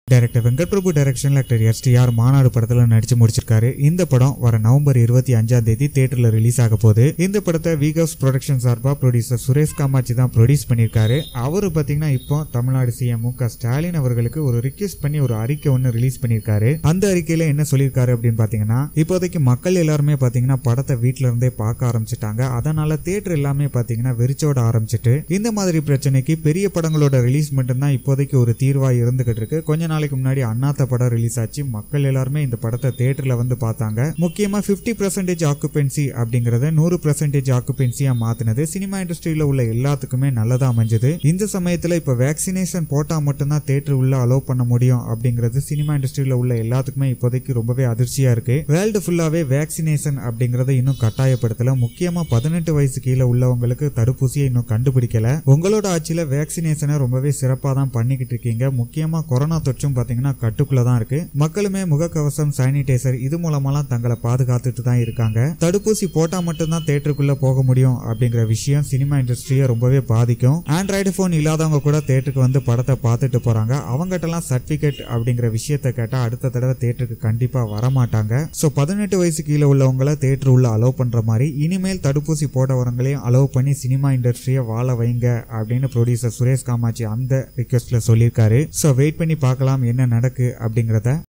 director Venkat பிரபு டைரக்ஷன்ல actor STR மாநாடு படத்துல நடிச்சு முடிச்சிருக்காரு இந்த படம் வர நவம்பர் இருபத்தி அஞ்சாம் தேதி தியேட்டர்ல ரிலீஸ் ஆக போகுது இந்த படத்தை வீகவ்ஸ் ப்ரொடக்ஷன் சார்பா ப்ரொடியூசர் சுரேஷ் காமாட்சி தான் ப்ரொடியூஸ் பண்ணியிருக்காரு அவரு பாத்தீங்கன்னா இப்போ தமிழ்நாடு சிஎம் மு க ஸ்டாலின் அவர்களுக்கு ஒரு ரிக்வெஸ்ட் பண்ணி ஒரு அறிக்கை ஒன்று ரிலீஸ் பண்ணியிருக்காரு அந்த அறிக்கையில என்ன சொல்லியிருக்காரு அப்படின்னு பாத்தீங்கன்னா இப்போதைக்கு மக்கள் எல்லாருமே பாத்தீங்கன்னா படத்தை வீட்ல இருந்தே பார்க்க ஆரம்பிச்சிட்டாங்க அதனால தியேட்டர் எல்லாமே பாத்தீங்கன்னா வெறிச்சோட ஆரம்பிச்சிட்டு இந்த மாதிரி பிரச்சனைக்கு பெரிய படங்களோட ரிலீஸ் மட்டும்தான் இப்போதைக்கு ஒரு தீர்வா இருந்துகிட்டு இருக்கு கொஞ்ச நாளைக்கு முன்னாடி அண்ணாத்த படம் ரிலீஸ் ஆச்சு மக்கள் எல்லாருமே இந்த படத்தை தியேட்டர்ல வந்து பார்த்தாங்க முக்கியமா 50% பர்சன்டேஜ் ஆக்குபென்சி அப்படிங்கறத நூறு பர்சன்டேஜ் ஆக்குபென்சியா மாத்தினது சினிமா இண்டஸ்ட்ரியில உள்ள எல்லாத்துக்குமே நல்லதா அமைஞ்சது இந்த சமயத்துல இப்ப வேக்சினேஷன் போட்டா மட்டும்தான் தியேட்டர் உள்ள அலோவ் பண்ண முடியும் அப்படிங்கிறது சினிமா இண்டஸ்ட்ரியில உள்ள எல்லாத்துக்குமே இப்போதைக்கு ரொம்பவே அதிர்ச்சியா இருக்கு வேர்ல்டு ஃபுல்லாவே வேக்சினேஷன் அப்படிங்கறத இன்னும் கட்டாயப்படுத்தல முக்கியமா பதினெட்டு வயசு கீழே உள்ளவங்களுக்கு தடுப்பூசியை இன்னும் கண்டுபிடிக்கல உங்களோட ஆட்சியில வேக்சினேஷனை ரொம்பவே சிறப்பா தான் பண்ணிக்கிட்டு இருக்கீங்க முக்கியமா கொரோனா தொற்றும் பாத்தீங்கன்னா கட்டுக்குள்ள தான் இருக்கு மக்களுமே முகக்கவசம் சானிடைசர் இது மூலமாலாம் தங்களை பாதுகாத்துட்டு தான் இருக்காங்க தடுப்பூசி போட்டா மட்டும்தான் தேட்டருக்குள்ள போக முடியும் அப்படிங்கிற விஷயம் சினிமா இண்டஸ்ட்ரியை ரொம்பவே பாதிக்கும் ஆண்ட்ராய்டு போன் இல்லாதவங்க கூட தேட்டருக்கு வந்து படத்தை பார்த்துட்டு போறாங்க அவங்ககிட்டலாம் சர்டிபிகேட் அப்படிங்கிற விஷயத்த கேட்டா அடுத்த தடவை தேட்டருக்கு கண்டிப்பா வரமாட்டாங்க சோ பதினெட்டு வயசு கீழே உள்ளவங்கள தேட்டர் உள்ள அலோவ் பண்ற மாதிரி இனிமேல் தடுப்பூசி போடவரங்களையும் அலோவ் பண்ணி சினிமா இண்டஸ்ட்ரியை வாழ வைங்க அப்படின்னு ப்ரொடியூசர் சுரேஷ் காமாட்சி அந்த ரிக்வெஸ்ட்ல சொல்லியிருக்காரு சோ வெயிட் பண்ணி பார்க்கலாம் என்ன நடக்கு அப்படிங்கறத